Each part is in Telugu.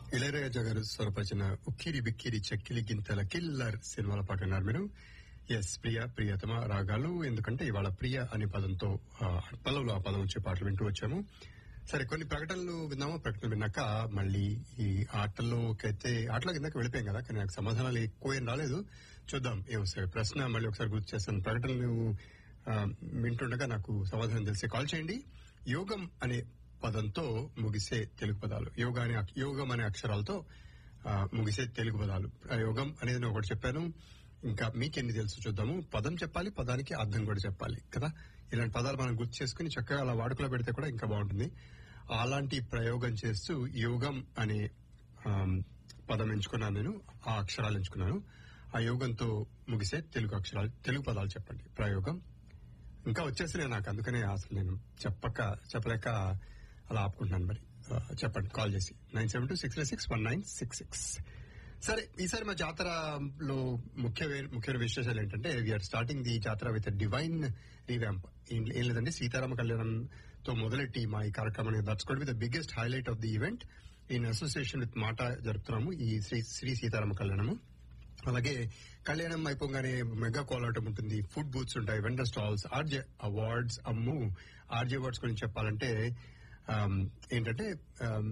ఇళయరాజా గారు స్వరపరిచిన ఉక్కిరి బిక్కిరి చక్కిలి గింతల కిల్లర్ సినిమాల పాట విన్నారు మీరు ఎస్ ప్రియ ప్రియతమ రాగాలు ఎందుకంటే ఇవాళ ప్రియ అనే పదంతో ఆ, పల్లవులో ఆ పదం వచ్చే పాటలు వింటూ వచ్చాము సరే కొన్ని ప్రకటనలు విన్నాము ప్రకటనలు విన్నాక మళ్ళీ ఈ ఆటల్లోకైతే ఆటలో కిందకి వెళ్ళిపోయాం కదా కానీ నాకు సమాధానాలు ఎక్కువ ఏం రాలేదు చూద్దాం ఏమొస్తాయి ప్రశ్న మళ్ళీ ఒకసారి గుర్తు చేస్తాను ప్రకటనలు ఆ, వింటుండగా నాకు సమాధానం తెలిసి కాల్ చేయండి యోగం అనే పదంతో ముగిసే తెలుగు పదాలు యోగా అనే అక్ష- యోగం అనే అక్షరాలతో ఆ, ముగిసే తెలుగు పదాలు ఆ యోగం అనేది నేను ఒకటి చెప్పాను ఇంకా మీకెన్ని తెలుసు చూద్దాము పదం చెప్పాలి పదానికి అర్థం కూడా చెప్పాలి కదా ఇలాంటి పదాలు మనం గుర్తు చేసుకుని చక్కగా అలా వాడుకలో పెడితే కూడా ఇంకా బాగుంటుంది అలాంటి ప్రయోగం చేస్తూ యోగం అనే ఆమ్, పదం ఎంచుకున్నాను నేను ఆ అక్షరాలు ఎంచుకున్నాను ఆ యోగంతో ముగిసే తెలుగు అక్షరాలు తెలుగు పదాలు చెప్పండి ప్రయోగం ఇంకా వచ్చేసినాయి నాకు అందుకనే అసలు నేను చెప్పక చెప్పలేక అలా ఆపుకుంటున్నాను మరి ఆ, చెప్పండి కాల్ చేసి nine seven two six six one nine six six సరే ఈసారి మా జాతరలో ముఖ్య ముఖ్యమైన విశేషాలు ఏంటంటే we're starting the jatara with divine revamp ఏం లేదండి సీతారామ కళ్యాణంతో మొదలెట్టి మా ఈ కార్యక్రమాన్ని that's with the biggest highlight of the event in association with MATA జరుపుతున్నాము ఈ శ్రీ శ్రీ సీతారామ కళ్యాణము అలాగే కళ్యాణం అయిపోగానే మెగా కోలాటం ఉంటుంది ఫుడ్ బూత్స్ ఉంటాయి vendor stalls RJ awards Ammu RJ awards గురించి చెప్పాలంటే ఆమ్, ఏంటంటే ఆమ్,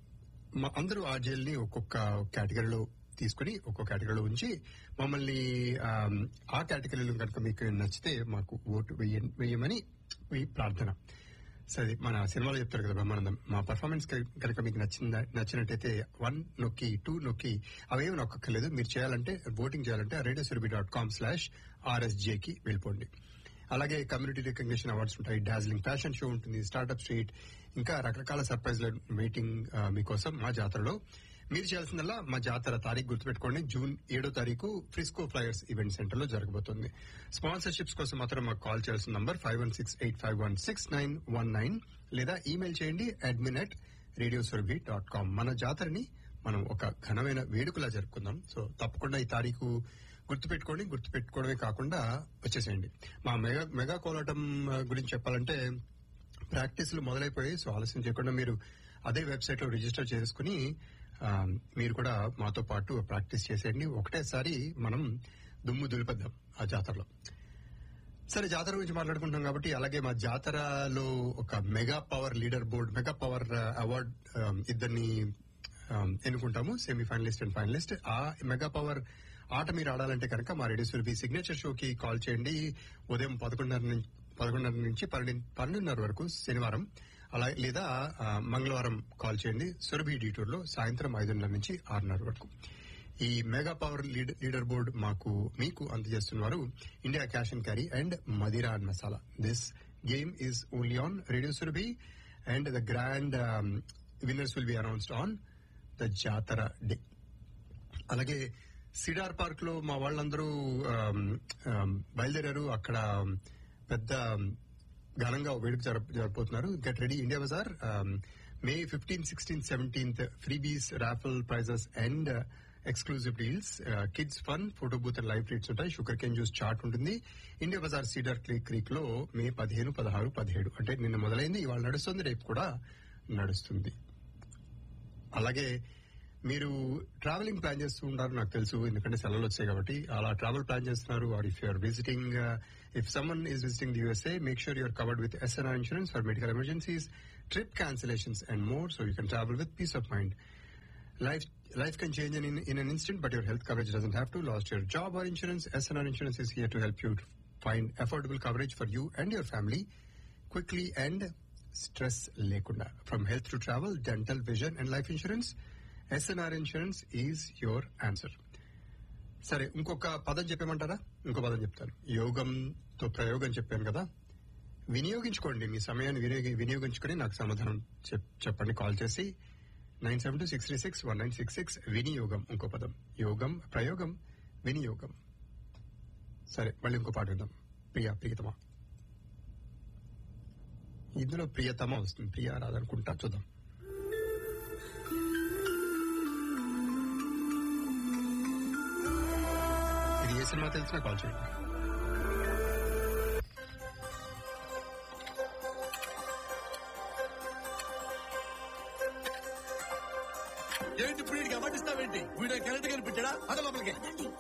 మా అందరూ ఆర్జేల్ని ఒక్కొక్క కేటగిరీలో తీసుకుని ఒక్కొక్క కేటగిరీలో ఉంచి మమ్మల్ని ఆమ్, ఆ కేటగిరీలో కనుక మీకు నచ్చితే మాకు ఓటు వేయ- వేయమని మీ ప్రార్థన సరే మన సినిమాలో చెప్తారు కదా బ్రహ్మానందం మా పర్ఫార్మెన్స్ కనుక మీకు నచ్చింద నచ్చినట్టయితే వన్ నొక్కి టూ నొక్కి అవేమి నొక్కర్లేదు మీరు చేయాలంటే ఓటింగ్ చేయాలంటే radio Surabhi dot com slash RSJ కి వెళ్ళిపోండి అలాగే కమ్యూనిటీ రికగ్నిషన్ అవార్డ్స్ ఉంటాయి డార్జిలింగ్ ఫ్యాషన్ షో ఉంటుంది స్టార్ట్అప్ స్ట్రీట్ ఇంకా రకరకాల సర్ప్రైజ్ మీటింగ్ మీకోసం మా జాతరలో మీరు చేయాల్సిందల్లా మా జాతర తారీఖు గుర్తుపెట్టుకోండి జూన్ ఏడో తారీఖు ఫ్రిస్కో ఫ్లైయర్స్ ఈవెంట్ సెంటర్ లో జరగబోతుంది స్పాన్సర్షిప్స్ కోసం మాత్రం మాకు కాల్ చేయాల్సిన number five one six eight five one six nine one nine లేదా ఈమెయిల్ చేయండి admin at radio Surabhi dot com మన జాతరని మనం ఒక ఘనమైన వేడుకలా జరుపుకుందాం సో తప్పకుండా ఈ తారీఖు గుర్తుపెట్టుకోండి గుర్తుపెట్టుకోవడమే కాకుండా వచ్చేసేయండి మా మెగా మెగా కోలాటం ఆ, గురించి చెప్పాలంటే ప్రాక్టీసులు మొదలైపోయాయి సో ఆలస్యం చేయకుండా మీరు అదే వెబ్సైట్ లో రిజిస్టర్ చేసుకుని ఆ, మీరు కూడా మాతో పాటు ప్రాక్టీస్ చేసేయండి ఒకటేసారి మనం దుమ్ము దులిపేద్దాం ఆ జాతరలో సరే జాతర గురించి మాట్లాడుకుంటున్నాం కాబట్టి అలాగే మా జాతరలో ఒక mega power leader board mega power award ఇద్దరిని um, ఎన్నుకుంటాము సెమీఫైనలిస్ట్ అండ్ ఫైనలిస్ట్ ఆ మెగా పవర్ ఆట మీరు ఆడాలంటే కనుక మా రేడియో సురభి సిగ్నేచర్ షోకి కాల్ చేయండి ఉదయం పదకొండున్నర నుంచి పదకొండున్నర నుంచి పన్నెండు పన్నెండున్నర వరకు శనివారం అలా లేదా ఆ, మంగళవారం కాల్ చేయండి సురభి డీటూర్ లో సాయంత్రం ఐదున్నర నుంచి ఆరున్నర వరకు ఈ mega power lead- leader board మాకు మీకు అందజేస్తున్నారు India cash and carry and Madira and masala this game is only on radio Surabhi and the grand winners will be announced on the jatara day అలాగే సిడార్ పార్క్ లో మా వాళ్ళందరూ ఆమ్, ఆమ్, బయలుదేరారు అక్కడ పెద్ద ఘనంగా వేడుక జరప- జరపబోతున్నారు get ready India bazaar May fifteen sixteen seventeenth freebies raffle prizes and exclusive deals kids fun photo booth and live reads ఉంటాయి షుగర్ కెన్ జ్యూస్ చార్ట్ ఉంటుంది India bazaar cedar creek creek లో మే పదిహేను పదహారు పదిహేడు అంటే నిన్న మొదలైంది ఇవాళ నడుస్తుంది రేపు కూడా నడుస్తుంది అలాగే మీరు ట్రావెలింగ్ ప్లాన్ చేస్తూ ఉంటారు నాకు తెలుసు ఎందుకంటే సెలవులు వచ్చాయి కాబట్టి అలా ట్రావెల్ ప్లాన్ చేస్తున్నారు or if you're visiting if someone is visiting the USA make sure you're covered with SNR insurance for medical emergencies trip cancellations and more so you can travel with peace of mind Life life can change in, in an instant, but your health coverage doesn't have to. Lost your job or insurance? SNR Insurance is here to help you find affordable coverage for you and your family quickly and stress lekunda. From health to travel, dental, vision, and life insurance, SNR Insurance is your answer. సరే ఇంకొక పదం చెప్పేమంటారా ఇంకో పదం చెప్తాను యోగంతో ప్రయోగం చెప్పాను కదా వినియోగించుకోండి మీ సమయాన్ని వినియోగి వినియోగించుకొని నాకు సమాధానం చెప్- చెప్పండి కాల్ చేసి nine seven two six three six one nine six six వినియోగం ఇంకో పదం యోగం ప్రయోగం వినియోగం సరే మళ్ళీ ఇంకో పాట విందాం ప్రియా ప్రియతమా ఇందులో ప్రియతమ వస్తుంది ప్రియా రాదనుకుంటా చూద్దాం ఇది ఏ సినిమా తెలిసినా కాల్ చేయండి ఏంటి ఇప్పుడు వీడికి అవార్డు ఇస్తావేంటి వీడియో కరెక్ట్ కనిపించాడా అద లోపలికి